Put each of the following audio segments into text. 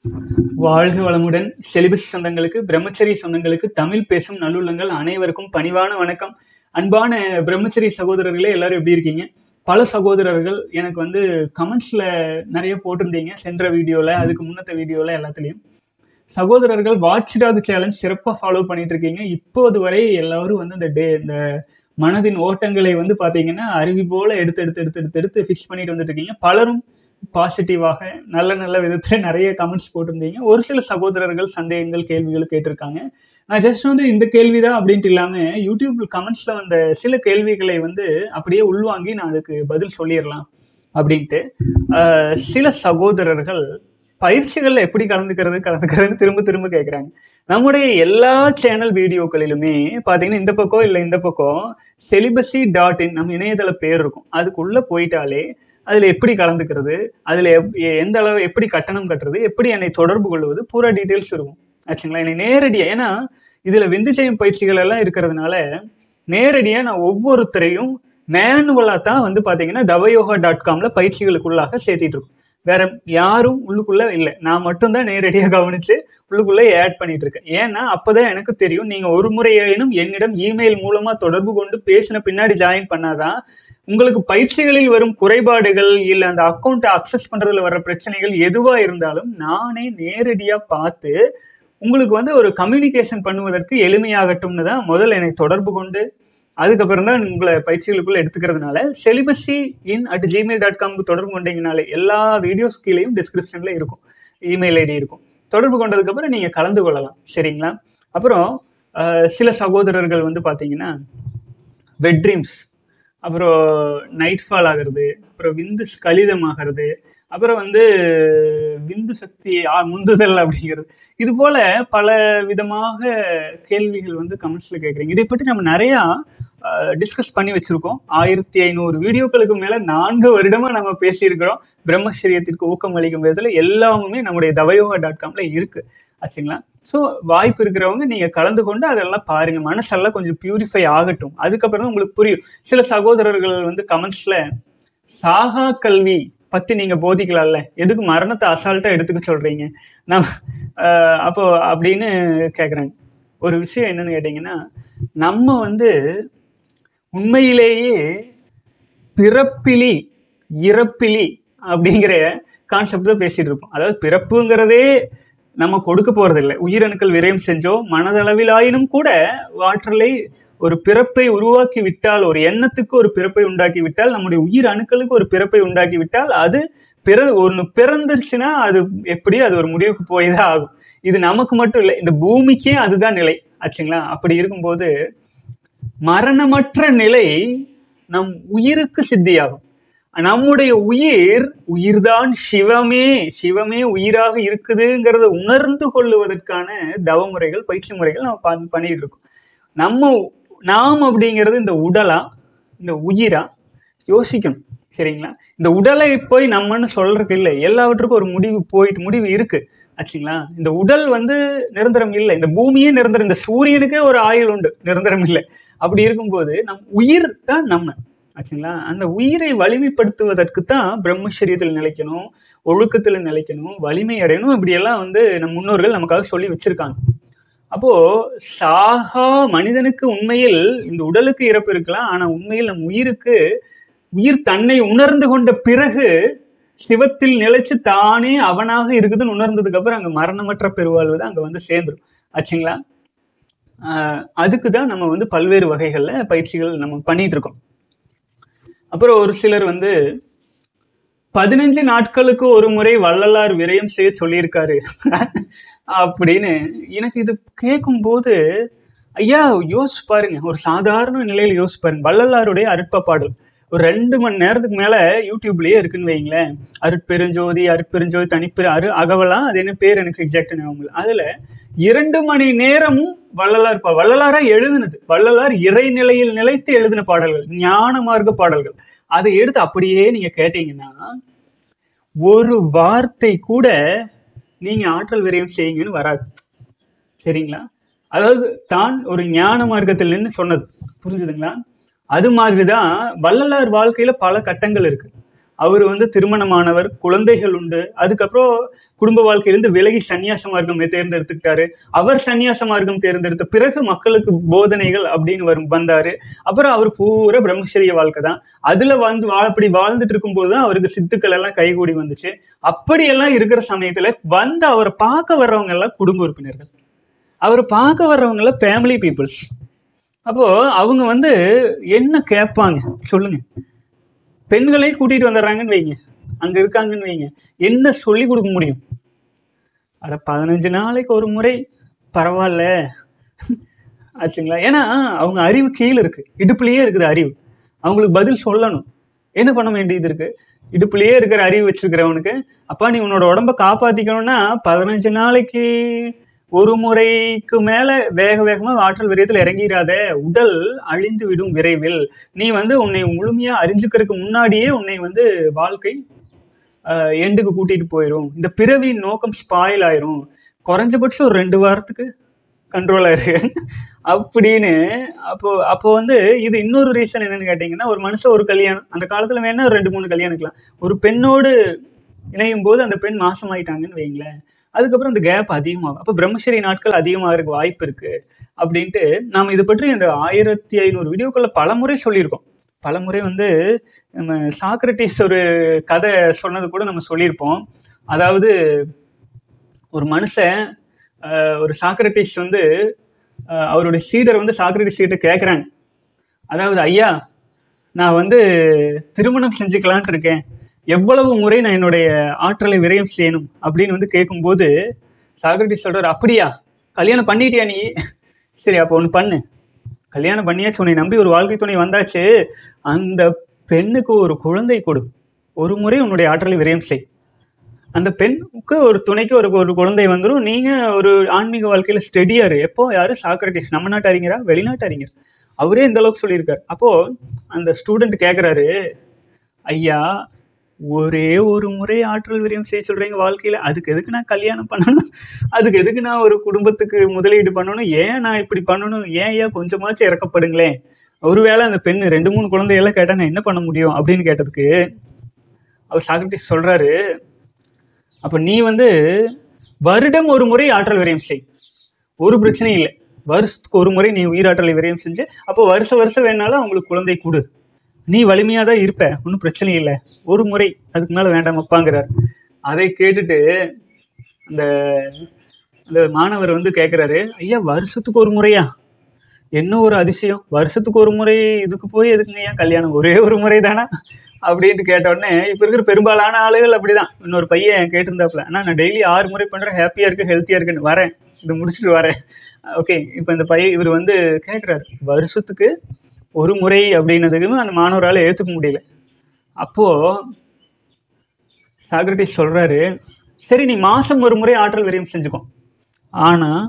வாழ்க வளமுடன் செலிபஸ் சொந்தங்களுக்கு பிரம்மச்சரி சொந்தங்களுக்கு தமிழ் பேசும் நல்லுள்ளங்கள் அனைவருக்கும் பணிவான வணக்கம் அன்பான பிரம்மச்சரி சகோதரர்களே எல்லாரும் எப்படி இருக்கீங்க பல சகோதரர்கள் எனக்கு வந்து கமெண்ட்ஸ்ல நிறைய போட்டிருந்தீங்க சென்ற வீடியோல அதுக்கு முன்னத்த வீடியோல எல்லாத்துலயும் சகோதரர்கள் வாட்ச் டாக் சேலஞ்ச் சிறப்பாக ஃபாலோ பண்ணிட்டு இருக்கீங்க இப்போது வரை எல்லாரும் வந்து இந்த டே இந்த மனதின் ஓட்டங்களை வந்து பார்த்தீங்கன்னா அருவி போல எடுத்து எடுத்து எடுத்து எடுத்து எடுத்து ஃபிக்ஸ் பண்ணிட்டு வந்துட்டு இருக்கீங்க பலரும் பாசிட்டிவாக நல்ல நல்ல விதத்தில் நிறைய கமெண்ட்ஸ் போட்டிருந்தீங்க ஒரு சில சகோதரர்கள் சந்தேகங்கள் கேள்விகள் கேட்டிருக்காங்க நான் ஜஸ்ட் வந்து இந்த கேள்விதான் அப்படின்ட்டு இல்லாமல் யூடியூப் கமெண்ட்ஸில் வந்த சில கேள்விகளை வந்து அப்படியே உள்வாங்கி நான் அதுக்கு பதில் சொல்லிடலாம் அப்படின்ட்டு ஆஹ் சில சகோதரர்கள் பயிற்சிகளில் எப்படி கலந்துக்கிறது கலந்துக்கிறதுன்னு திரும்ப திரும்ப கேட்குறாங்க நம்முடைய எல்லா சேனல் வீடியோக்களிலுமே பார்த்தீங்கன்னா இந்த பக்கம் இல்லை இந்த பக்கம் செலிபஸி டாட் இன் நம்ம இணையதள பேர் இருக்கும் அதுக்குள்ளே போயிட்டாலே அதில் எப்படி கலந்துக்கிறது அதில் எந்த அளவு எப்படி கட்டணம் கட்டுறது எப்படி என்னை தொடர்பு கொள்வது பூரா டீட்டெயில்ஸ் இருக்கும் ஆச்சுங்களா என்னை நேரடியாக ஏன்னா இதில் விந்து செய்யும் பயிற்சிகள் எல்லாம் இருக்கிறதுனால நேரடியாக நான் ஒவ்வொருத்தரையும் மேனுவலாக தான் வந்து பார்த்தீங்கன்னா தவயோகா டாட் காமில் பயிற்சிகளுக்குள்ளாக சேர்த்திட்டு இருக்கோம் வேற யாரும் உள்ளுக்குள்ள இல்லை நான் மட்டும்தான் நேரடியாக கவனிச்சு உள்ளுக்குள்ள ஆட் பண்ணிட்டு இருக்கேன் ஏன்னா அப்பதான் எனக்கு தெரியும் நீங்க ஒரு முறையேனும் என்னிடம் இமெயில் மூலமா தொடர்பு கொண்டு பேசின பின்னாடி ஜாயின் பண்ணாதான் உங்களுக்கு பயிற்சிகளில் வரும் குறைபாடுகள் இல்லை அந்த அக்கௌண்ட்டை அக்சஸ் பண்றதுல வர பிரச்சனைகள் எதுவா இருந்தாலும் நானே நேரடியா பார்த்து உங்களுக்கு வந்து ஒரு கம்யூனிகேஷன் பண்ணுவதற்கு எளிமையாகட்டும்னு தான் முதல்ல என்னை தொடர்பு கொண்டு அதுக்கப்புறம் தான் உங்களை பயிற்சிகளுக்குள்ள எடுத்துக்கிறதுனால celibacy in at Gmail dot காம்க்கு தொடர்பு கொண்டீங்கனாலே எல்லா வீடியோஸ் கீழேயும் டிஸ்கிரிப்ஷன்ல இருக்கும் இமெயில் ஐடி இருக்கும் தொடர்பு கொண்டதுக்கப்புறம் நீங்கள் கலந்து கொள்ளலாம் சரிங்களா அப்புறம் அஹ், சில சகோதரர்கள் வந்து பார்த்தீங்கன்னா வெட் ட்ரீம்ஸ் அப்புறம் நைட் ஃபால் ஆகிறது அப்புறம் விந்து ஸ்கலிதமாகிறது அப்புறம் வந்து விந்து சக்தி ஆ, முந்துதல் அப்படிங்கிறது இது போல பல விதமாக கேள்விகள் வந்து கமெண்ட்ஸ்ல கேட்குறீங்க இதை பற்றி நம்ம நிறையா டிஸ்கஸ் பண்ணி வச்சிருக்கோம் ஆயிரத்தி ஐநூறு வீடியோக்களுக்கு மேல நான்கு வருடமா நம்ம பேசியிருக்கிறோம் பிரம்மச்சரியத்திற்கு ஊக்கம் அளிக்கும் விதத்துல எல்லாமுமே நம்முடைய தவயோகா டாட் காம்ல இருக்கு ஆச்சுங்களா ஸோ வாய்ப்பு இருக்கிறவங்க நீங்க கலந்து கொண்டு அதெல்லாம் பாருங்க மனசெல்லாம் கொஞ்சம் பியூரிஃபை ஆகட்டும் அதுக்கப்புறம் தான் உங்களுக்கு புரியும் சில சகோதரர்கள் வந்து கமெண்ட்ஸ்ல சாகா கல்வி பத்தி நீங்க போதிக்கலாம்ல எதுக்கு மரணத்தை அசால்ட்டா எடுத்துக்க சொல்றீங்க நான் ஆஹ் அப்போ அப்படின்னு கேக்குறாங்க ஒரு விஷயம் என்னன்னு கேட்டீங்கன்னா நம்ம வந்து உண்மையிலேயே பிறப்பிலி இறப்பிலி அப்படிங்கிற கான்செப்ட் தான் பேசிட்டு இருப்போம் அதாவது பிறப்புங்கிறதே நம்ம கொடுக்க போறதில்லை உயிரணுக்கள் விரயம் செஞ்சோம் மனதளவிலாயினும் கூட ஆற்றலை ஒரு பிறப்பை உருவாக்கி விட்டால் ஒரு எண்ணத்துக்கு ஒரு பிறப்பை உண்டாக்கி விட்டால் நம்முடைய உயிர் அணுக்களுக்கு ஒரு பிறப்பை உண்டாக்கி விட்டால் அது பிற ஒன்று பிறந்துருச்சுன்னா அது எப்படி அது ஒரு முடிவுக்கு போய் தான் ஆகும் இது நமக்கு மட்டும் இல்லை இந்த பூமிக்கே அதுதான் நிலை ஆச்சுங்களா அப்படி இருக்கும்போது மரணமற்ற நிலை நம் உயிருக்கு சித்தியாகும் நம்முடைய உயிர் உயிர்தான் சிவமே சிவமே உயிராக இருக்குதுங்கிறத உணர்ந்து கொள்ளுவதற்கான தவமுறைகள் பயிற்சி முறைகள் நம்ம பா- பண்ணிட்டு இருக்கோம் நம்ம நாம் அப்படிங்கிறது இந்த உடலா இந்த உயிரா யோசிக்கணும் சரிங்களா இந்த உடலை போய் நம்மன்னு சொல்றதுக்கு இல்லை எல்லாவற்றுக்கும் ஒரு முடிவு போயிட்டு முடிவு இருக்கு ஆச்சுங்களா இந்த உடல் வந்து நிரந்தரம் இல்லை இந்த பூமியே நிரந்தரம் இந்த சூரியனுக்கே ஒரு ஆயுள் உண்டு நிரந்தரம் இல்லை அப்படி இருக்கும்போது நம் உயிர் தான் நம்ம ஆச்சுங்களா அந்த உயிரை வலிமைப்படுத்துவதற்கு தான் பிரம்மச்சரியத்தில் நிலைக்கணும் ஒழுக்கத்தில் நிலைக்கணும் வலிமை அடையணும் இப்படியெல்லாம் வந்து நம் முன்னோர்கள் நமக்காக சொல்லி வச்சிருக்காங்க அப்போ சாகா மனிதனுக்கு உண்மையில் இந்த உடலுக்கு இறப்பு இருக்கலாம் ஆனா உண்மையில் நம் உயிருக்கு உயிர் தன்னை உணர்ந்து கொண்ட பிறகு சிவத்தில் நிலைச்சு தானே அவனாக இருக்குதுன்னு உணர்ந்ததுக்கு அப்புறம் அங்க மரணமற்ற பெருவாழ்வு தான் அங்க வந்து சேர்ந்துரும் ஆச்சுங்களா ஆஹ் அதுக்கு தான் நம்ம வந்து பல்வேறு வகைகள்ல பயிற்சிகள் நம்ம பண்ணிட்டு இருக்கோம் அப்புறம் ஒரு சிலர் வந்து பதினஞ்சு நாட்களுக்கு ஒரு முறை வள்ளலார் விரயம் செய்ய சொல்லியிருக்காரு அப்படின்னு எனக்கு இது கேட்கும்போது ஐயா யோசிச்சு பாருங்க ஒரு சாதாரண நிலையில யோசிச்சு பாருங்க வள்ளலாருடைய அருட்ப பாடல் ஒரு ரெண்டு மணி நேரத்துக்கு மேல யூடியூப்லயே இருக்குன்னு வைங்களேன் அருட்பெருஞ்சோதி அருட்பெருஞ்சோதி தனிப்பெரு அரு அகவலாம் அது என்ன பேர் எனக்கு எக்ஸாக்ட் ஞாபகம் இல்லை. அதுல இரண்டு மணி நேரமும் வள்ளலார் பா வள்ளலாரா எழுதுனது வள்ளலார் இறைநிலையில் நிலைத்து எழுதின பாடல்கள் ஞான மார்க்க பாடல்கள் அதை எடுத்து அப்படியே நீங்க கேட்டீங்கன்னா ஒரு வார்த்தை கூட நீங்க ஆற்றல் விரயம் செய்யுங்கன்னு வராது சரிங்களா அதாவது தான் ஒரு ஞான மார்க்கத்தில் நின்று சொன்னது புரிஞ்சுதுங்களா அது மாதிரி தான் வள்ளலார் வாழ்க்கையில பல கட்டங்கள் இருக்கு அவர் வந்து திருமணமானவர் குழந்தைகள் உண்டு அதுக்கப்புறம் குடும்ப வாழ்க்கையிலிருந்து விலகி சந்நியாச மார்க்கம் தேர்ந்தெடுத்துக்கிட்டாரு அவர் சந்நியாச மார்க்கம் தேர்ந்தெடுத்த பிறகு மக்களுக்கு போதனைகள் அப்படின்னு வரும் வந்தாரு அப்புறம் அவர் பூரா பிரம்மச்சரிய வாழ்க்கை தான் அதுல வந்து வா- அப்படி வாழ்ந்துட்டு இருக்கும்போது தான் அவருக்கு சித்துக்கள் எல்லாம் கைகூடி வந்துச்சு அப்படியெல்லாம் இருக்கிற சமயத்துல வந்து அவரை பார்க்க வர்றவங்க எல்லாம் குடும்ப உறுப்பினர்கள் அவர் பார்க்க வர்றவங்க எல்லாம் ஃபேமிலி பீப்புள்ஸ் அப்போ அவங்க வந்து என்ன கேட்பாங்க சொல்லுங்க பெண்களையும் கூட்டிட்டு வந்துடுறாங்கன்னு வைங்க அங்க இருக்காங்கன்னு வைங்க என்ன சொல்லி கொடுக்க முடியும் அட பதினஞ்சு நாளைக்கு ஒரு முறை பரவாயில்ல ஆச்சுங்களா ஏன்னா அவங்க அறிவு கீழே இருக்கு இடுப்புலயே இருக்குது அறிவு அவங்களுக்கு பதில் சொல்லணும் என்ன பண்ண வேண்டியது இருக்கு இடுப்புலயே இருக்கிற அறிவு வச்சிருக்கிறவனுக்கு அப்பா நீ உன்னோட உடம்ப காப்பாத்திக்கணும்னா பதினஞ்சு நாளைக்கு ஒரு முறைக்கு மேல வேக வேகமா ஆற்றல் விரயத்தில் இறங்கிடாத உடல் அழிந்து விடும் விரைவில் நீ வந்து உன்னை முழுமையா அறிஞ்சுக்கிறதுக்கு முன்னாடியே உன்னை வந்து வாழ்க்கை எண்டுக்கு கூட்டிட்டு போயிடும் இந்த பிறவியின் நோக்கம் ஸ்பாயில் ஆயிரும் குறைஞ்சபட்சம் ஒரு ரெண்டு வாரத்துக்கு கண்ட்ரோல் ஆயிரு அப்படின்னு அப்போ அப்போ வந்து இது இன்னொரு ரீசன் என்னன்னு கேட்டிங்கன்னா ஒரு மனுஷன் ஒரு கல்யாணம் அந்த காலத்துல வேணா ஒரு ரெண்டு மூணு கல்யாணிக்கலாம் ஒரு பெண்ணோடு இணையும் போது அந்த பெண் மாசமாயிட்டாங்கன்னு வைங்களேன் அதுக்கப்புறம் இந்த கேப் அதிகமாகும் அப்போ பிரம்மச்சரி நாட்கள் அதிகமாகிறதுக்கு வாய்ப்பு இருக்கு அப்படின்ட்டு நாம் இது பற்றி இந்த ஆயிரத்தி ஐநூறு வீடியோக்குள்ள பல முறை சொல்லியிருக்கோம் பல முறை வந்து நம்ம சாக்ரட்டிஸ் ஒரு கதை சொன்னது கூட நம்ம சொல்லியிருப்போம் அதாவது ஒரு மனுஷன் ஆஹ், ஒரு சாக்ரட்டிஸ் வந்து ஆஹ், அவருடைய சீடர் வந்து சாக்ரட்டிஸ் சீட்டை கேட்குறாங்க அதாவது ஐயா நான் வந்து திருமணம் செஞ்சுக்கலான்ட்டு இருக்கேன் எவ்வளவு முறை நான் என்னுடைய ஆற்றலை விரயம் செய்யணும் அப்படின்னு வந்து கேட்கும்போது சாக்ரட்டிஸ் சொல்றாரு அப்படியா கல்யாணம் பண்ணிட்டியா நீ சரி அப்போ ஒன்று பண்ணு கல்யாணம் பண்ணியாச்சு உன்னை நம்பி ஒரு வாழ்க்கை துணை வந்தாச்சு அந்த பெண்ணுக்கு ஒரு குழந்தை கொடு ஒரு முறை உன்னுடைய ஆற்றலை விரயம் செய் அந்த பெண்ணுக்கு ஒரு துணைக்கு ஒரு ஒரு குழந்தை வந்துடும் நீங்க ஒரு ஆன்மீக வாழ்க்கையில ஸ்டெடியாரு எப்போ யாரு சாக்ரட்டிஸ் நம்ம நாட்டு அறிஞரா வெளிநாட்டு அறிஞர் அவரே இந்த அளவுக்கு சொல்லியிருக்காரு அப்போ அந்த ஸ்டூடெண்ட் கேட்குறாரு ஐயா ஒரே ஒரு முறை ஆற்றல் விரயம் செய்ய சொல்றீங்க வாழ்க்கையில அதுக்கு எதுக்கு நான் கல்யாணம் பண்ணணும் அதுக்கு எதுக்கு நான் ஒரு குடும்பத்துக்கு முதலீடு பண்ணணும் ஏன் நான் இப்படி பண்ணணும் ஏன் ஐயா கொஞ்சமாச்சும் இறக்கப்படுங்களேன் ஒருவேளை அந்த பெண் ரெண்டு மூணு குழந்தைகளை கேட்டா நான் என்ன பண்ண முடியும் அப்படின்னு கேட்டதுக்கு அவர் சாக்ரட்டிஸ் சொல்றாரு அப்ப நீ வந்து வருடம் ஒரு முறை ஆற்றல் விரயம் செய் ஒரு பிரச்சனையும் இல்லை வருஷத்துக்கு ஒரு முறை நீ உயிராற்றலை விரயம் செஞ்சு அப்போ வருஷ வருஷம் வேணாலும் அவங்களுக்கு குழந்தை கொடு நீ வலிமையாக தான் இருப்ப ஒன்றும் பிரச்சனை இல்லை ஒரு முறை அதுக்கு மேலே வேண்டாம் அப்பாங்கிறார் அதை கேட்டுட்டு அந்த அந்த மாணவர் வந்து கேட்குறாரு ஐயா வருஷத்துக்கு ஒரு முறையா என்ன ஒரு அதிசயம் வருஷத்துக்கு ஒரு முறை இதுக்கு போய் எதுக்குங்க ஏன் கல்யாணம் ஒரே ஒரு முறை தானா அப்படின்ட்டு கேட்ட உடனே இப்போ இருக்கிற பெரும்பாலான ஆளுகள் அப்படிதான் இன்னொரு பையன் கேட்டிருந்தாப்புல அண்ணா நான் டெய்லி ஆறு முறை பண்ணுறேன் ஹாப்பியாக இருக்கு ஹெல்த்தியாக இருக்குன்னு வரேன் இது முடிச்சுட்டு வரேன் ஓகே இப்போ இந்த பையன் இவர் வந்து கேட்குறாரு வருஷத்துக்கு ஒரு முறை அப்படின்னதுக்குமே அந்த மாணவரால் ஏற்றுக்க முடியல அப்போது சாக்ரட்டிஸ் சொல்கிறாரு சரி நீ மாதம் ஒரு முறை ஆற்றல் விரயம் செஞ்சுக்கோ ஆனால்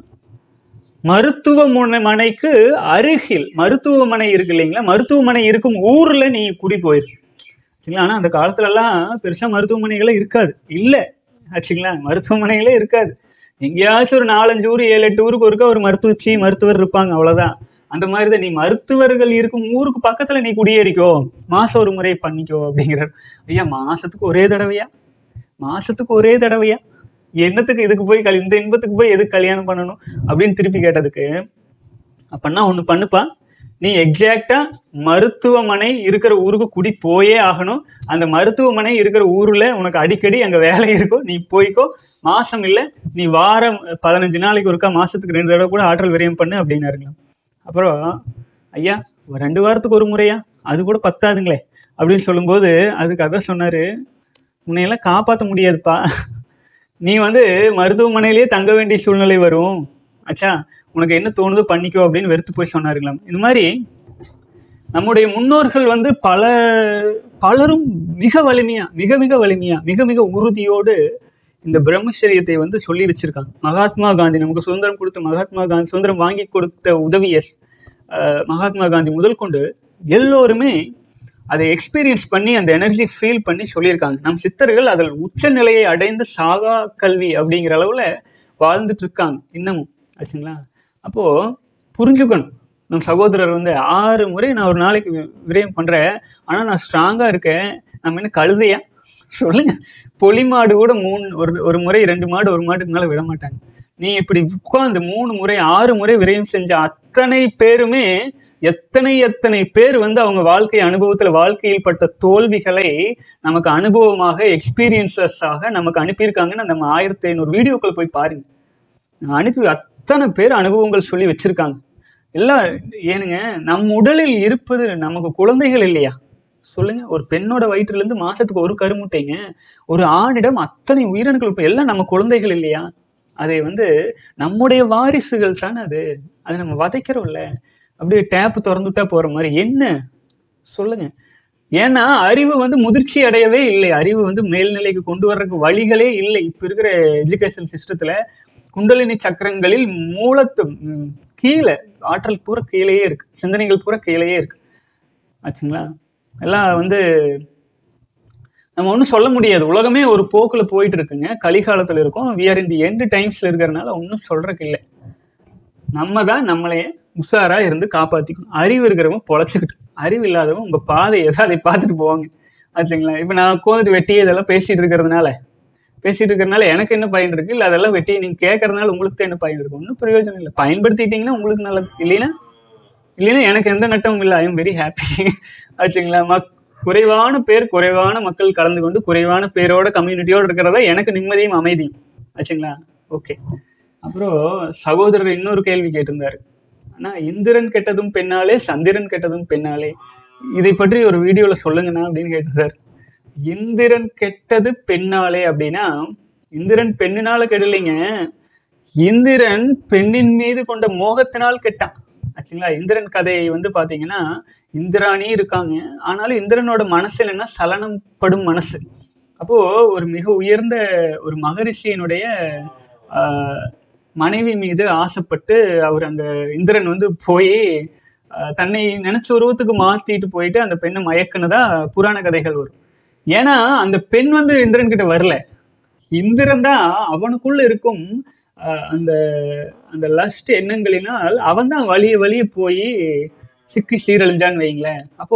மருத்துவமனைக்கு அருகில் மருத்துவமனை இருக்கு இல்லைங்களா மருத்துவமனை இருக்கும் ஊர்ல நீ குடி போயிரு சரிங்களா ஆனா அந்த காலத்துல எல்லாம் பெருசா மருத்துவமனைகளே இருக்காது இல்ல ஆச்சுங்களா மருத்துவமனைகளே இருக்காது எங்கேயாச்சும் ஒரு நாலஞ்சு ஊர் ஏழு எட்டு ஊருக்கு ஒருக்கா ஒரு மருத்துவச்சி மருத்துவர் இருப்பாங்க அவ்வளவுதான் அந்த மாதிரி தான் நீ மருத்துவர்கள் இருக்கும் ஊருக்கு பக்கத்துல நீ குடியேறிக்கோ மாசம் ஒரு முறை பண்ணிக்கோ அப்படிங்கிறார் ஐயா மாசத்துக்கு ஒரே தடவையா மாசத்துக்கு ஒரே தடவையா என்னத்துக்கு இதுக்கு போய் கல் இந்த இன்பத்துக்கு போய் எதுக்கு கல்யாணம் பண்ணணும் அப்படின்னு திருப்பி கேட்டதுக்கு அப்பன்னா ஒன்று பண்ணுப்பா நீ எக்ஸாக்டா மருத்துவமனை இருக்கிற ஊருக்கு குடி போயே ஆகணும் அந்த மருத்துவமனை இருக்கிற ஊர்ல உனக்கு அடிக்கடி அங்க வேலை இருக்கும் நீ போய்க்கோ மாசம் இல்லை நீ வாரம் பதினஞ்சு நாளைக்கு ஒருக்கா மாசத்துக்கு ரெண்டு தடவை கூட ஆற்றல் விரயம் பண்ணு அப்படின்னாருங்களாம் அப்புறம் ஐயா ஒரு ரெண்டு வாரத்துக்கு ஒரு முறையா அது கூட பத்தாதுங்களே அப்படின்னு சொல்லும்போது அதுக்கு அதான் சொன்னாரு உன்னையெல்லாம் காப்பாற்ற முடியாதுப்பா நீ வந்து மருத்துவமனையிலேயே தங்க வேண்டிய சூழ்நிலை வரும் ஆச்சா உனக்கு என்ன தோணுதோ பண்ணிக்கோ அப்படின்னு வெறுத்து போய் சொன்னாருங்களாம் இந்த மாதிரி நம்முடைய முன்னோர்கள் வந்து பல பலரும் மிக வலிமையா மிக மிக வலிமையா மிக மிக உறுதியோடு இந்த பிரம்மச்சரியத்தை வந்து சொல்லி வச்சிருக்காங்க மகாத்மா காந்தி நமக்கு சுதந்திரம் கொடுத்த மகாத்மா காந்தி சுதந்திரம் வாங்கி கொடுத்த உதவிய அஹ், மகாத்மா காந்தி முதல் கொண்டு எல்லோருமே அதை எக்ஸ்பீரியன்ஸ் பண்ணி அந்த எனர்ஜி ஃபீல் பண்ணி சொல்லியிருக்காங்க நம் சித்தர்கள் அதில் உச்ச நிலையை அடைந்து சாகா கல்வி அப்படிங்கிற அளவில் வாழ்ந்துட்டு இருக்காங்க இன்னமும் ஆச்சுங்களா அப்போது புரிஞ்சுக்கணும் நம் சகோதரர் வந்து ஆறு முறை நான் ஒரு நாளைக்கு வி- விரயம் பண்ணுறேன் ஆனால் நான் ஸ்ட்ராங்காக இருக்கேன் நம்ம என்ன கழுதையா சொல்லுங்க பொலி மாடு கூட மூணு ஒரு ஒரு முறை ரெண்டு மாடு ஒரு மாட்டுக்கு மேல விட மாட்டாங்க நீ இப்படி உட்கார்ந்து மூணு முறை ஆறு முறை விரயம் செஞ்ச அத்தனை பேருமே எத்தனை எத்தனை பேர் வந்து அவங்க வாழ்க்கை அனுபவத்துல வாழ்க்கையில் பட்ட தோல்விகளை நமக்கு அனுபவமாக எக்ஸ்பீரியன்சஸாக நமக்கு அனுப்பியிருக்காங்கன்னு நம்ம ஆயிரத்தி ஐநூறு வீடியோக்களை போய் பாருங்க அனுப்பி அத்தனை பேர் அனுபவங்கள் சொல்லி வச்சிருக்காங்க எல்லாம் ஏனுங்க நம் உடலில் இருப்பது நமக்கு குழந்தைகள் இல்லையா சொல்லுங்க ஒரு பெண்ணோட வயிற்றுல இருந்து மாசத்துக்கு ஒரு கருமுட்டைங்க ஒரு ஆணிடம் அத்தனை உயிரணுக்கள் இப்ப எல்லாம் நம்ம குழந்தைகள் இல்லையா அதை வந்து நம்முடைய வாரிசுகள் தானே அது அதை நம்ம வதைக்கிறோம்ல அப்படியே டேப் திறந்துட்டா போற மாதிரி என்ன சொல்லுங்க ஏன்னா அறிவு வந்து முதிர்ச்சி அடையவே இல்லை அறிவு வந்து மேல்நிலைக்கு கொண்டு வர்றதுக்கு வழிகளே இல்லை இப்ப இருக்கிற எஜுகேஷன் சிஸ்டத்துல குண்டலினி சக்கரங்களில் மூலத்து ம், கீழே ஆற்றல் பூரா கீழேயே இருக்கு சிந்தனைகள் பூரா கீழேயே இருக்கு ஆச்சுங்களா எல்லாம் வந்து நம்ம ஒன்றும் சொல்ல முடியாது உலகமே ஒரு போக்கில் போயிட்டு இருக்குங்க கலிகாலத்தில் இருக்கோம் we are in the end டைம்ஸில் இருக்கிறனால ஒன்றும் சொல்றதுக்கு இல்லை நம்ம தான் நம்மளையே உஷாரா இருந்து காப்பாற்றிக்கணும் அறிவு இருக்கிறவங்க பொழைச்சிக்கிட்டு அறிவு இல்லாதவங்க உங்க பாதை எதோ அதை பார்த்துட்டு போவாங்க ஆச்சுங்களா இப்போ நான் உட்காந்துட்டு வெட்டி இதெல்லாம் பேசிட்டு இருக்கிறதுனால பேசிட்டு இருக்கிறதுனால எனக்கு என்ன பயன் இருக்கு இல்லை அதெல்லாம் வெட்டி நீங்க கேட்கறதுனால உங்களுக்கு தான் என்ன பயன் இருக்கு ஒன்றும் பிரயோஜனம் இல்லை பயன்படுத்திட்டீங்கன்னா உங்களுக்கு நல்லது இல்லைன்னா இல்லைன்னா எனக்கு எந்த நட்டமும் இல்லை ஐ எம் வெரி ஹாப்பி ஆச்சுங்களா மக் குறைவான பேர் குறைவான மக்கள் கலந்து கொண்டு குறைவான பேரோட கம்யூனிட்டியோட இருக்கிறதா எனக்கு நிம்மதியும் அமைதியும் ஆச்சுங்களா ஓகே அப்புறம் சகோதரர் இன்னொரு கேள்வி கேட்டிருந்தாரு ஆனா இந்திரன் கெட்டதும் பெண்ணாலே சந்திரன் கெட்டதும் பெண்ணாலே இதை பற்றி ஒரு வீடியோல சொல்லுங்கண்ணா அப்படின்னு கேட்டிருந்தாரு இந்திரன் கெட்டது பெண்ணாலே அப்படின்னா இந்திரன் பெண்ணினால கெடலைங்க இந்திரன் பெண்ணின் மீது கொண்ட மோகத்தினால் கெட்டான் ஆச்சுங்களா இந்திரன் கதையை வந்து பாத்தீங்கன்னா இந்திராணி இருக்காங்க ஆனாலும் இந்திரனோட மனசு என்னன்னா சலனப்படும் மனசு அப்போ ஒரு மிக உயர்ந்த ஒரு மகரிஷியினுடைய ஆஹ், மனைவி மீது ஆசைப்பட்டு அவர் அங்க இந்திரன் வந்து போய் ஆஹ், தன்னை நினைச்ச உருவத்துக்கு மாத்திட்டு போயிட்டு அந்த பெண்ணை மயக்குனதா புராண கதைகள் வரும் ஏன்னா அந்த பெண் வந்து இந்திரன் கிட்ட வரல இந்திரன் தான் அவனுக்குள்ள இருக்கும் ஆஹ், அந்த அந்த லஸ்ட் எண்ணங்களினால் அவன் தான் வலிய வலிய போய் சிக்கி சீரழிஞ்சான்னு வைங்களேன் அப்போ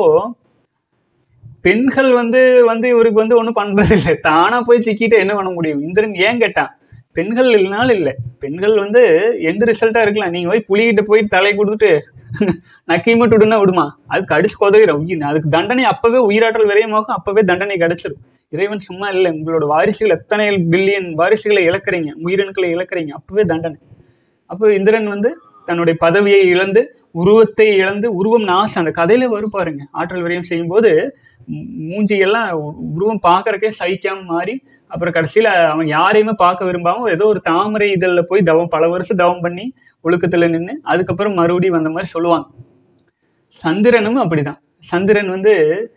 பெண்கள் வந்து வந்து இவருக்கு வந்து ஒன்றும் பண்றது இல்லை தானா போய் சிக்கிட்டு என்ன பண்ண முடியும் இந்திரன் ஏன் கேட்டான் பெண்கள் இல்லைனாலும் இல்லை பெண்கள் வந்து எந்த ரிசல்ட்டா இருக்கலாம் நீங்க போய் புலிகிட்ட போய் தலை கொடுத்துட்டு நக்கி மட்டும் விடுனா விடுமா அதுக்கு அடிச்சு கொதவிடும் அதுக்கு தண்டனை அப்பவே உயிராற்றல் விரயமாகும் அப்பவே தண்டனை கிடைச்சிடும் இறைவன் சும்மா இல்லை உங்களோட வாரிசுகள் எத்தனை பில்லியன் வாரிசுகளை இழக்கிறீங்க உயிரணுக்களை இழக்கிறீங்க அப்பவே தண்டனை அப்போ இந்திரன் வந்து தன்னுடைய பதவியை இழந்து உருவத்தை இழந்து உருவம் நாசம் அந்த கதையில வரும் பாருங்க ஆற்றல் விரயம் செய்யும்போது மூ- மூஞ்சியெல்லாம் உ- உருவம் பார்க்கறக்கே சகிக்காம மாறி அப்புறம் கடைசியில அவன் யாரையுமே பார்க்க விரும்பாம ஏதோ ஒரு தாமரை இதழ்ல போய் தவம் பல வருஷம் தவம் பண்ணி ஒழுக்கத்துல நின்று அதுக்கப்புறம் மறுபடியும் வந்த மாதிரி சொல்லுவாங்க சந்திரனும் அப்படிதான் சந்திரன் வந்து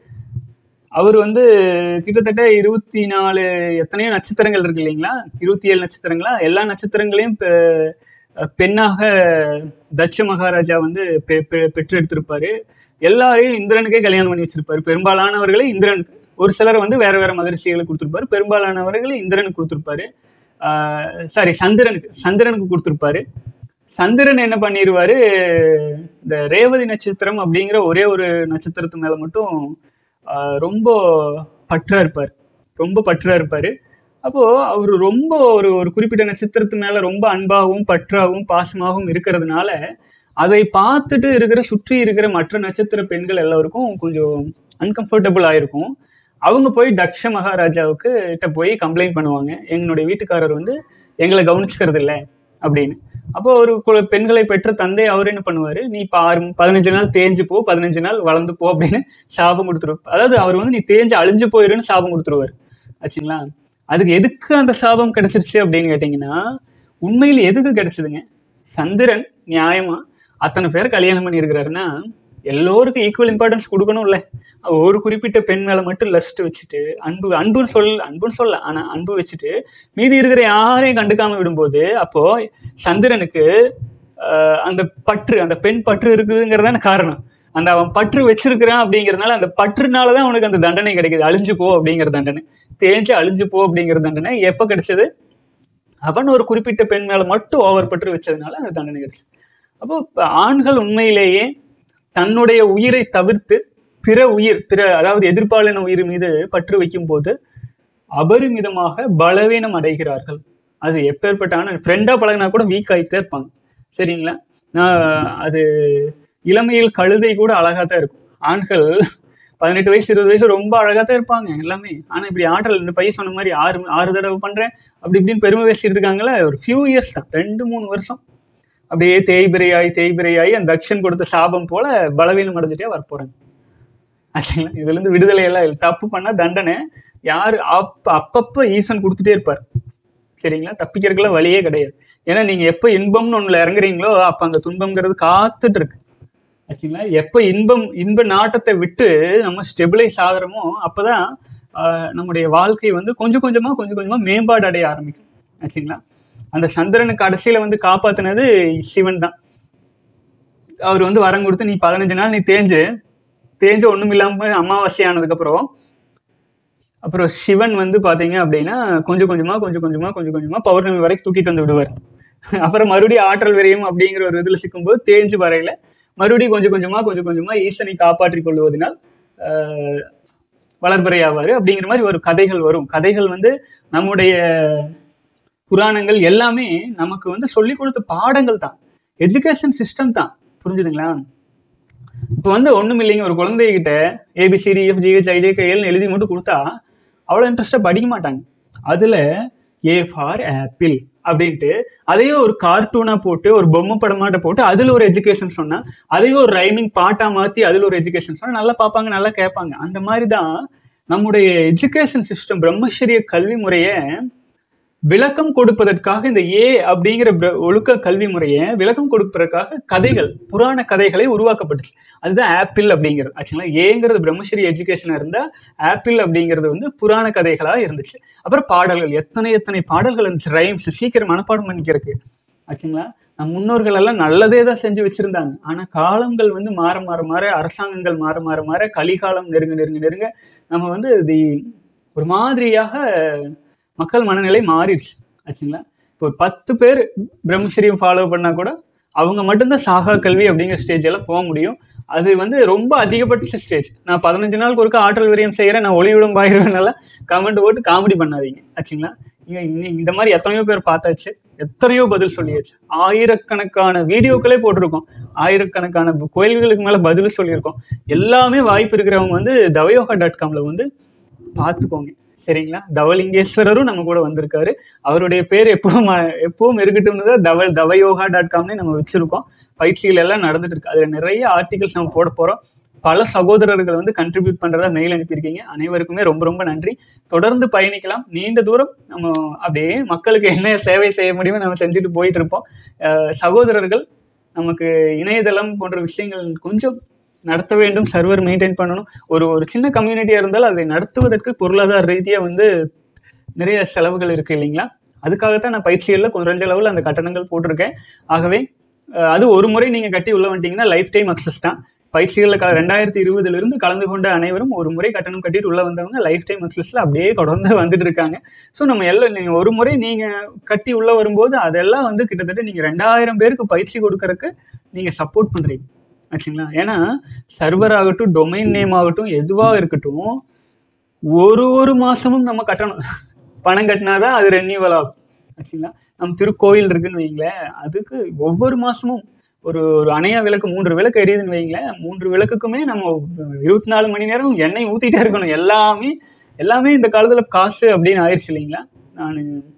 அவர் வந்து கிட்டத்தட்ட இருபத்தி நாலு எத்தனையோ நட்சத்திரங்கள் இருக்கு இல்லைங்களா இருபத்தி ஏழு நட்சத்திரங்களா எல்லா நட்சத்திரங்களையும் பெ- பெண்ணாக தட்ச மகாராஜா வந்து பெ- பெ- பெற்றெடுத்திருப்பாரு எல்லாரையும் இந்திரனுக்கே கல்யாணம் பண்ணி வச்சிருப்பாரு பெரும்பாலானவர்களை இந்திரனுக்கு ஒரு சிலர் வந்து வேற வேற மகரிஷிகளுக்கு கொடுத்திருப்பாரு பெரும்பாலானவர்களை இந்திரனுக்கு கொடுத்திருப்பாரு சாரி சந்திரனுக்கு சந்திரனுக்கு கொடுத்திருப்பாரு சந்திரன் என்ன பண்ணிடுவாரு இந்த ரேவதி நட்சத்திரம் அப்படிங்கிற ஒரே ஒரு நட்சத்திரத்து மேல மட்டும் ஆஹ் ரொம்ப பற்றா இருப்பார் ரொம்ப பற்றா இருப்பாரு அப்போ அவர் ரொம்ப ஒரு ஒரு குறிப்பிட்ட நட்சத்திரத்து மேல ரொம்ப அன்பாகவும் பற்றாகவும் பாசமாகவும் இருக்கிறதுனால அதை பார்த்துட்டு இருக்கிற சுற்றி இருக்கிற மற்ற நட்சத்திர பெண்கள் எல்லாருக்கும் கொஞ்சம் அன்கம்ஃபர்டபுள் ஆயிருக்கும் அவங்க போய் தக்ஷ மகாராஜாவுக்கு கிட்ட போய் கம்ப்ளைண்ட் பண்ணுவாங்க எங்களுடைய வீட்டுக்காரர் வந்து எங்களை கவனிச்சுக்கிறது இல்லை அப்படின்னு அப்போ ஒரு கு- பெண்களை பெற்ற தந்தை அவர் என்ன பண்ணுவாரு நீ இப்போ ஆறு பதினஞ்சு நாள் தேஞ்சு போ பதினஞ்சு நாள் வளர்ந்து போ அப்படின்னு சாபம் கொடுத்துருவார் அதாவது அவர் வந்து நீ தேஞ்சு அழிஞ்சு போயிருன்னு சாபம் கொடுத்துருவாரு ஆச்சுங்களா அதுக்கு எதுக்கு அந்த சாபம் கிடைச்சிருச்சு அப்படின்னு கேட்டிங்கன்னா உண்மையில் எதுக்கு கிடைச்சதுங்க சந்திரன் நியாயமா அத்தனை பேர் கல்யாணம் பண்ணியிருக்கிறாருன்னா எல்லோருக்கும் ஈக்குவல் இம்பார்ட்டன்ஸ் கொடுக்கணும்ல ஒரு குறிப்பிட்ட பெண் மேல மட்டும் லஸ்ட் வச்சுட்டு அன்பு அன்புன்னு சொல் அன்புன்னு சொல்ல ஆனா அன்பு வச்சுட்டு மீதி இருக்கிற யாரையும் கண்டுக்காம விடும்போது அப்போ சந்திரனுக்கு ஆஹ், அந்த பற்று அந்த பெண் பற்று இருக்குதுங்கிறதான காரணம் அந்த அவன் பற்று வச்சிருக்கிறான் அப்படிங்கறதுனால அந்த பற்றுனால தான் அவனுக்கு அந்த தண்டனை கிடைக்குது அழிஞ்சு போ அப்படிங்கிற தண்டனை தேஞ்சு அழிஞ்சு போ அப்படிங்கிற தண்டனை எப்போ கிடைச்சது அவன் ஒரு குறிப்பிட்ட பெண் மேல மட்டும் ஓவர் பற்று வச்சதுனால அந்த தண்டனை கிடைச்சது அப்போ இப்ப ஆண்கள் உண்மையிலேயே தன்னுடைய உயிரை தவிர்த்து பிற உயிர் பிற அதாவது எதிர்ப்பாலின உயிர் மீது பற்று வைக்கும் போது அபரிமிதமாக பலவீனம் அடைகிறார்கள் அது எப்பேற்பட்டான ஃப்ரெண்டாக பழகினா கூட வீக் ஆகிட்டே இருப்பாங்க சரிங்களா நான் அது இளமையில் கழுதை கூட அழகாக தான் இருக்கும் ஆண்கள் பதினெட்டு வயசு இருபது வயசு ரொம்ப அழகாக தான் இருப்பாங்க எல்லாமே ஆனால் இப்படி ஆற்றல் இந்த பையன் சொன்ன மாதிரி ஆறு ஆறு தடவை பண்ணுறேன் அப்படி இப்படின்னு பெருமை பேசிட்டு இருக்காங்களே ஒரு ஃபியூ இயர்ஸ் தான் ரெண்டு மூணு வருஷம் அப்படியே தேய்பிரையாய் தேய்பிரையாய் அந்த தக்ஷன் கொடுத்த சாபம் போல பலவீனம் அடைஞ்சிட்டே வரப்போறாங்க ஆச்சுங்களா இதுல இருந்து விடுதலை எல்லாம் இல்லை தப்பு பண்ணா தண்டனை யாரு அப்ப அப்பப்ப ஈசன் கொடுத்துட்டே இருப்பார் சரிங்களா தப்பிக்கிறதுக்குலாம் வழியே கிடையாது ஏன்னா நீங்க எப்ப இன்பம்னு ஒண்ணுல இறங்குறீங்களோ அப்ப அங்க துன்பம்ங்கிறது காத்துட்டு இருக்கு ஆச்சுங்களா எப்ப இன்பம் இன்ப நாட்டத்தை விட்டு நம்ம ஸ்டெபிளைஸ் ஆகுறோமோ அப்பதான் ஆஹ், நம்முடைய வாழ்க்கை வந்து கொஞ்சம் கொஞ்சமா கொஞ்சம் கொஞ்சமா மேம்பாடு அடைய ஆரம்பிக்கும் ஆச்சுங்களா அந்த சந்திரனை கடைசியில வந்து காப்பாத்தினது சிவன் தான் அவர் வந்து வரம் கொடுத்து நீ பதினஞ்சு நாள் நீ தேஞ்சு தேஞ்சு ஒண்ணும் இல்லாம அமாவாசை ஆனதுக்கப்புறம் அப்புறம் சிவன் வந்து பாத்தீங்க அப்படின்னா கொஞ்சம் கொஞ்சமா கொஞ்சம் கொஞ்சமா கொஞ்சம் கொஞ்சமா பௌர்ணமி வரைக்கும் தூக்கிட்டு வந்து விடுவார் அப்புறம் மறுபடியும் ஆற்றல் விரையும் அப்படிங்கிற ஒரு இதுல சிக்கும்போது தேஞ்சு வரையில மறுபடியும் கொஞ்சம் கொஞ்சமா கொஞ்சம் கொஞ்சமா ஈசனை காப்பாற்றிக் கொள்வதனால் ஆஹ், வளர்பிறை ஆவாரு அப்படிங்கிற மாதிரி ஒரு கதைகள் வரும் கதைகள் வந்து நம்முடைய புராணங்கள் எல்லாமே நமக்கு வந்து சொல்லி கொடுத்த பாடங்கள் தான் எஜுகேஷன் சிஸ்டம் தான் புரிஞ்சுதுங்களா இப்போ வந்து ஒண்ணும் இல்லைங்க ஒரு குழந்தைகிட்ட ஏபிசிடி எஃப் ஜிஹெச் ஐஜேகேஎல்னு எழுதி மட்டும் கொடுத்தா அவ்வளோ இன்ட்ரெஸ்டாக படிக்க மாட்டாங்க அதில் ஏ ஃபார் ஆப்பிள் அப்படின்ட்டு அதையே ஒரு கார்ட்டூனா போட்டு ஒரு பொம்மை படமாட்ட போட்டு அதில் ஒரு எஜுகேஷன் சொன்னா அதையே ஒரு ரைமிங் பாட்டா மாற்றி அதில் ஒரு எஜுகேஷன் சொன்னா நல்லா பார்ப்பாங்க நல்லா கேட்பாங்க அந்த மாதிரி தான் நம்முடைய எஜுகேஷன் சிஸ்டம் பிரம்மச்சரிய கல்வி முறையை விளக்கம் கொடுப்பதற்காக இந்த ஏ அப்படிங்கிற பிர- ஒழுக்க கல்வி முறையை விளக்கம் கொடுப்பதற்காக கதைகள் புராண கதைகளை உருவாக்கப்பட்டுச்சு அதுதான் ஆப்பிள் அப்படிங்கிறது ஆக்சுவலா ஏங்கிறது பிரம்மச்சரி எஜுகேஷனா இருந்தா ஆப்பிள் அப்படிங்கிறது வந்து புராண கதைகளா இருந்துச்சு அப்புறம் பாடல்கள் எத்தனை எத்தனை பாடல்கள் இருந்துச்சு ரைம்ஸ் சீக்கிரம் மனப்பாடம் பண்ணிக்கிறதுக்கு ஆச்சுங்களா நம் முன்னோர்கள் எல்லாம் நல்லதே தான் செஞ்சு வச்சிருந்தாங்க ஆனா காலங்கள் வந்து மாற மாற மாற அரசாங்கங்கள் மாற மாற மாற கலிகாலம் நெருங்க நெருங்க நெருங்க நம்ம வந்து இது ஒரு மாதிரியாக மக்கள் மனநிலை மாறிடுச்சு ஆச்சுங்களா இப்போ ஒரு பத்து பேர் பிரம்மச்சரியம் ஃபாலோ பண்ணா கூட அவங்க மட்டும்தான் சாகா கல்வி அப்படிங்கிற ஸ்டேஜ் எல்லாம் போக முடியும் அது வந்து ரொம்ப அதிகபட்ச ஸ்டேஜ் நான் பதினஞ்சு நாளுக்கு ஒருக்க ஆற்றல் விரயம் செய்கிறேன் நான் ஒளிவிடம் பாயிருவேனால கமெண்ட் போட்டு காமெடி பண்ணாதீங்க ஆச்சுங்களா இங்க இன்னி- இந்த மாதிரி எத்தனையோ பேர் பார்த்தாச்சு எத்தனையோ பதில் சொல்லியாச்சு ஆயிரக்கணக்கான வீடியோக்களே போட்டிருக்கோம் ஆயிரக்கணக்கான பு- கோயில்களுக்கு மேல பதில் சொல்லியிருக்கோம் எல்லாமே வாய்ப்பு இருக்கிறவங்க வந்து தவயோகா டாட் காம்ல வந்து பார்த்துக்கோங்க சரிங்களா தவலிங்கேஸ்வரரும் நம்ம கூட வந்திருக்காரு அவருடைய பேர் எப்பவும் அஹ், எப்பவும் இருக்கட்டும்னு தான் தவ தவயோகா டாட் காம்னே நம்ம வச்சிருக்கோம் பயிற்சிகள் எல்லாம் நடந்துட்டு இருக்கு அதுல நிறைய ஆர்டிகல்ஸ் நம்ம போட போறோம் பல சகோதரர்கள் வந்து கண்ட்ரிபியூட் பண்றதா மெயில் அனுப்பியிருக்கீங்க அனைவருக்குமே ரொம்ப ரொம்ப நன்றி தொடர்ந்து பயணிக்கலாம் நீண்ட தூரம் நம்ம அப்படியே மக்களுக்கு என்ன சேவை செய்ய முடியுமோ நம்ம செஞ்சுட்டு போயிட்டு இருப்போம் அஹ், சகோதரர்கள் நமக்கு இணையதளம் போன்ற விஷயங்கள் கொஞ்சம் நடத்த வேண்டும் சர்வர் மெயின்டைன் பண்ணணும் ஒரு ஒரு சின்ன கம்யூனிட்டியாக இருந்தாலும் அதை நடத்துவதற்கு பொருளாதார ரீதியாக வந்து நிறைய செலவுகள் இருக்கு இல்லைங்களா அதுக்காகத்தான் நான் பயிற்சிகளில் குறைஞ்ச அளவில் அந்த கட்டணங்கள் போட்டிருக்கேன் ஆகவே அஹ், அது ஒரு முறை நீங்கள் கட்டி உள்ள வந்துட்டீங்கன்னா லைஃப் டைம் அக்சஸ் தான் பயிற்சிகளில் க ரெண்டாயிரத்தி இருபதுலேருந்து கலந்து கொண்ட அனைவரும் ஒரு முறை கட்டணம் கட்டிட்டு உள்ள வந்தவங்க லைஃப் டைம் அக்சஸில் அப்படியே தொடர்ந்து வந்துட்டு இருக்காங்க ஸோ நம்ம எல்லாம் நீங்கள் ஒரு முறை நீங்கள் கட்டி உள்ள வரும்போது அதெல்லாம் வந்து கிட்டத்தட்ட நீங்கள் ரெண்டாயிரம் பேருக்கு பயிற்சி கொடுக்கறதுக்கு நீங்கள் சப்போர்ட் பண்ணுறீங்க ஆச்சுங்களா ஏன்னா சர்வர் ஆகட்டும் டொமைன் நேம் ஆகட்டும் எதுவாக இருக்கட்டும் ஒரு ஒரு மாசமும் நம்ம கட்டணும் பணம் கட்டினாதான் அது ரெனியூவல் ஆகும் ஆச்சுங்களா நம்ம திருக்கோயில் இருக்குன்னு வைங்களேன் அதுக்கு ஒவ்வொரு மாசமும் ஒரு ஒரு அணையா விளக்கு மூன்று விளக்கு எரியுதுன்னு வைங்களேன் மூன்று விளக்குக்குமே நம்ம இருபத்தி நாலு மணி நேரம் எண்ணெய் ஊத்திட்டே இருக்கணும் எல்லாமே எல்லாமே இந்த காலத்துல காசு அப்படின்னு ஆயிடுச்சு இல்லைங்களா நான்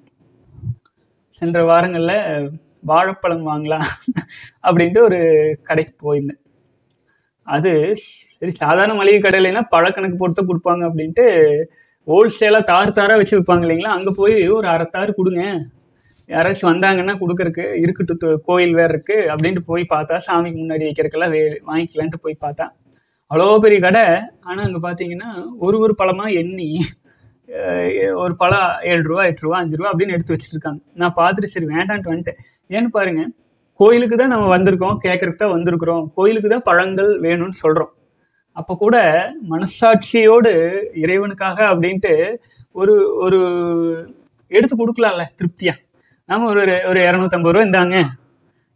சென்ற வாரங்கள்ல வாழைப்பழம் வாங்கலாம் அப்படின்ட்டு ஒரு கடைக்கு போயிருந்தேன் அது சரி சாதாரண மளிகை கடையிலனா பழக்கணக்கு போட்டு கொடுப்பாங்க அப்படின்ட்டு ஹோல்சேலாக தார் தாராக வச்சு விற்பாங்க இல்லைங்களா அங்கே போய் ஒரு அரை தார் கொடுங்க யாராச்சும் வந்தாங்கன்னா கொடுக்கறக்கு இருக்கட்டும் து- கோயில் வேற இருக்கு அப்படின்ட்டு போய் பார்த்தா சாமிக்கு முன்னாடி வைக்கிறதுக்கெல்லாம் வே வாங்கிக்கலான்ட்டு போய் பார்த்தா அவ்வளோ பெரிய கடை ஆனால் அங்கே பார்த்தீங்கன்னா ஒரு ஒரு பழமாக எண்ணி அஹ், ஒரு பழம் ஏழு ரூபா எட்டு ரூபா அஞ்சு ரூபா அப்படின்னு எடுத்து வச்சுட்டு இருக்காங்க நான் பார்த்துட்டு சரி வேண்டான்ட்டு வந்துட்டேன் ஏன்னு பாருங்க கோயிலுக்கு தான் நம்ம வந்திருக்கோம் கேட்கறதுக்கு தான் வந்திருக்கிறோம் கோயிலுக்கு தான் பழங்கள் வேணும்னு சொல்றோம் அப்போ கூட மனசாட்சியோடு இறைவனுக்காக அப்படின்ட்டு ஒரு ஒரு எடுத்து கொடுக்கலாம்ல திருப்தியா நாம ஒரு ஒரு இரநூத்தம்பது ரூபா இந்தாங்க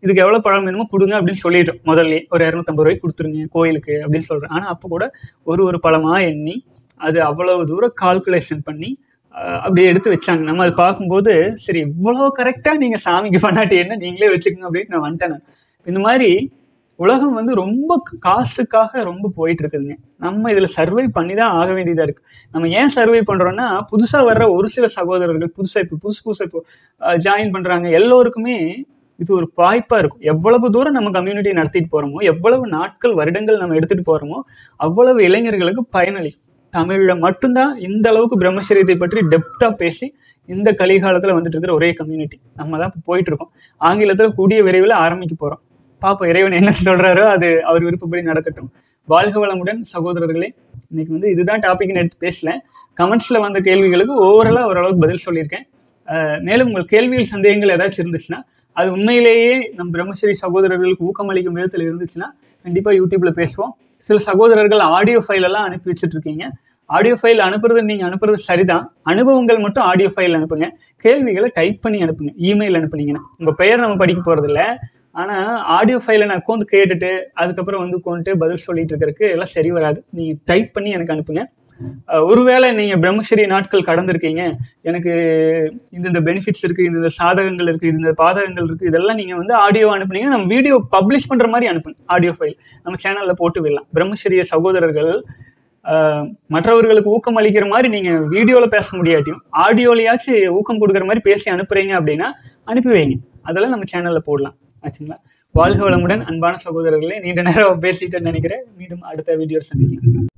இதுக்கு எவ்வளோ பழம் வேணுமோ கொடுங்க அப்படின்னு சொல்லிட்டோம் முதல்ல ஒரு இரநூத்தம்பது ரூபாய்க்கு கொடுத்துருங்க கோயிலுக்கு அப்படின்னு சொல்கிறேன் ஆனால் அப்போ கூட ஒரு ஒரு பழமாக எண்ணி அது அவ்வளவு தூரம் கால்குலேஷன் பண்ணி அஹ், அப்படியே எடுத்து வச்சாங்க நம்ம அது பார்க்கும்போது சரி இவ்வளோ கரெக்டாக நீங்கள் சாமிக்கு பண்ணாட்டி என்ன நீங்களே வச்சுக்கோங்க அப்படின்னு நான் வந்துட்டேன் நான். இந்த மாதிரி உலகம் வந்து ரொம்ப காசுக்காக ரொம்ப போயிட்டு இருக்குதுங்க நம்ம இதில் சர்வை பண்ணி தான் ஆக வேண்டியதாக இருக்குது நம்ம ஏன் சர்வை பண்ணுறோன்னா புதுசாக வர்ற ஒரு சில சகோதரர்கள் புதுசாக இப்போ புதுசு புதுசாக இப்போ ஜாயின் பண்ணுறாங்க எல்லோருக்குமே இது ஒரு வாய்ப்பாக இருக்கும் எவ்வளவு தூரம் நம்ம கம்யூனிட்டி நடத்திட்டு போகிறோமோ எவ்வளவு நாட்கள் வருடங்கள் நம்ம எடுத்துகிட்டு போகிறோமோ அவ்வளவு இளைஞர்களுக்கு பயனளிக்கும் தமிழில் மட்டும்தான் இந்த அளவுக்கு பிரம்மச்சரியத்தை பற்றி டெப்த்தாக பேசி இந்த கலிகாலத்தில் வந்துட்டு இருக்கிற ஒரே கம்யூனிட்டி நம்ம தான் இப்போ போயிட்டு இருக்கோம் ஆங்கிலத்தில் கூடிய விரைவில் ஆரம்பிக்க போகிறோம் பாப்போம் இறைவன் என்ன சொல்கிறாரோ அது அவர் விருப்பப்படி நடக்கட்டும் வாழ்க வளமுடன் சகோதரர்களே இன்னைக்கு வந்து இதுதான் டாபிக்னு எடுத்து பேசல கமெண்ட்ஸில் வந்த கேள்விகளுக்கு ஓவராலாக ஓரளவுக்கு பதில் சொல்லியிருக்கேன் அஹ் மேலும் உங்கள் கேள்விகள் சந்தேகங்கள் ஏதாச்சும் இருந்துச்சுன்னா அது உண்மையிலேயே நம் பிரம்மஸ்ரீ சகோதரர்களுக்கு ஊக்கமளிக்கும் விதத்தில் இருந்துச்சுன்னா கண்டிப்பாக யூடியூப்ல பேசுவோம் சில சகோதரர்கள் ஆடியோ ஃபைல் எல்லாம் அனுப்பி வச்சுட்டு இருக்கீங்க ஆடியோ ஃபைல் அனுப்புறது நீங்கள் அனுப்புறது சரிதான் அனுபவங்கள் மட்டும் ஆடியோ ஃபைல் அனுப்புங்க கேள்விகளை டைப் பண்ணி அனுப்புங்க இமெயில் அனுப்புனீங்கன்னா உங்கள் பெயர் நம்ம படிக்க போகிறதில்ல ஆனால் ஆடியோ ஃபைலை நான் உட்காந்து கேட்டுட்டு அதுக்கப்புறம் வந்து உட்காந்துட்டு பதில் சொல்லிட்டு இருக்கிறதுக்கு எல்லாம் சரி வராது நீங்கள் டைப் பண்ணி எனக்கு அனுப்புங்க அஹ் ஒருவேளை நீங்கள் பிரம்மச்சரிய நாட்கள் கடந்திருக்கீங்க எனக்கு இந்த இந்த பெனிஃபிட்ஸ் இருக்குது இந்த இந்த சாதகங்கள் இருக்குது இந்த பாதகங்கள் இருக்குது இதெல்லாம் நீங்கள் வந்து ஆடியோ அனுப்புனீங்கன்னா நம்ம வீடியோ பப்ளிஷ் பண்ணுற மாதிரி அனுப்புங்க ஆடியோ ஃபைல் நம்ம சேனலில் போட்டு விடலாம் பிரம்மச்சரிய சகோதரர்கள் அஹ், மற்றவர்களுக்கு ஊக்கம் அளிக்கிற மாதிரி நீங்கள் வீடியோவில் பேச முடியாட்டியும் ஆடியோலையாச்சும் ஊக்கம் கொடுக்குற மாதிரி பேசி அனுப்புறீங்க அப்படின்னா அனுப்பி வைங்க அதெல்லாம் நம்ம சேனலில் போடலாம் ஆச்சுங்களா வாழ்க வளமுடன் அன்பான சகோதரர்களே நீண்ட நேரம் பேசிட்டேன்னு நினைக்கிறேன் மீண்டும் அடுத்த வீடியோ சந்திக்கலாம்